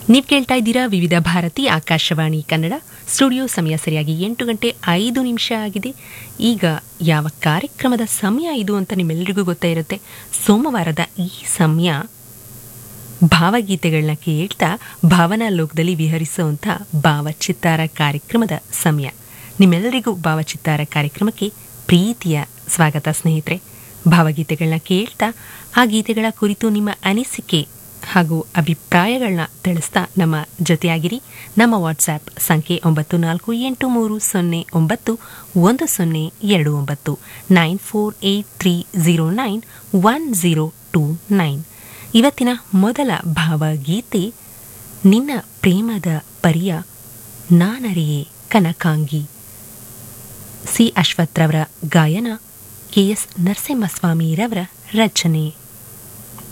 ನೀವು ಕೇಳ್ತಾ ಇದ್ದೀರಾ ವಿವಿಧ ಭಾರತಿ ಆಕಾಶವಾಣಿ ಕನ್ನಡ ಸ್ಟುಡಿಯೋ ಸಮಯ ಸರಿಯಾಗಿ ಎಂಟು ಗಂಟೆ ಐದು ನಿಮಿಷ ಆಗಿದೆ ಈಗ ಯಾವ ಕಾರ್ಯಕ್ರಮದ ಸಮಯ ಇದು ಅಂತ ನಿಮ್ಮೆಲ್ಲರಿಗೂ ಗೊತ್ತೇ ಇರುತ್ತೆ ಸೋಮವಾರದ ಈ ಸಮಯ ಭಾವಗೀತೆಗಳನ್ನ ಕೇಳ್ತಾ ಭಾವನಾ ಲೋಕದಲ್ಲಿ ವಿಹರಿಸುವಂಥ ಭಾವಚಿತ್ತಾರ ಕಾರ್ಯಕ್ರಮದ ಸಮಯ ನಿಮ್ಮೆಲ್ಲರಿಗೂ ಭಾವಚಿತ್ತಾರ ಕಾರ್ಯಕ್ರಮಕ್ಕೆ ಪ್ರೀತಿಯ ಸ್ವಾಗತ ಸ್ನೇಹಿತರೆ ಭಾವಗೀತೆಗಳನ್ನ ಕೇಳ್ತಾ ಆ ಗೀತೆಗಳ ಕುರಿತು ನಿಮ್ಮ ಅನಿಸಿಕೆ ಹಾಗೂ ಅಭಿಪ್ರಾಯಗಳನ್ನ ತಿಳಿಸ್ತಾ ನಮ್ಮ ಜೊತೆಯಾಗಿರಿ ನಮ್ಮ ವಾಟ್ಸ್ಆ್ಯಪ್ ಸಂಖ್ಯೆ ಒಂಬತ್ತು ನಾಲ್ಕು ಎಂಟು ಮೂರು ಸೊನ್ನೆ ಒಂಬತ್ತು ಒಂದು ಸೊನ್ನೆ ಎರಡು ಒಂಬತ್ತು nine four eight three zero nine one zero two nine ಇವತ್ತಿನ ಮೊದಲ ಭಾವಗೀತೆ ನಿನ್ನ ಪ್ರೇಮದ ಪರಿಯ ನಾನರಿಯೇ ಕನಕಾಂಗಿ ಸಿ ಅಶ್ವಥ್ರವರ ಗಾಯನ ಕೆ ಎಸ್ ನರಸಿಂಹಸ್ವಾಮಿರವರ ರಚನೆ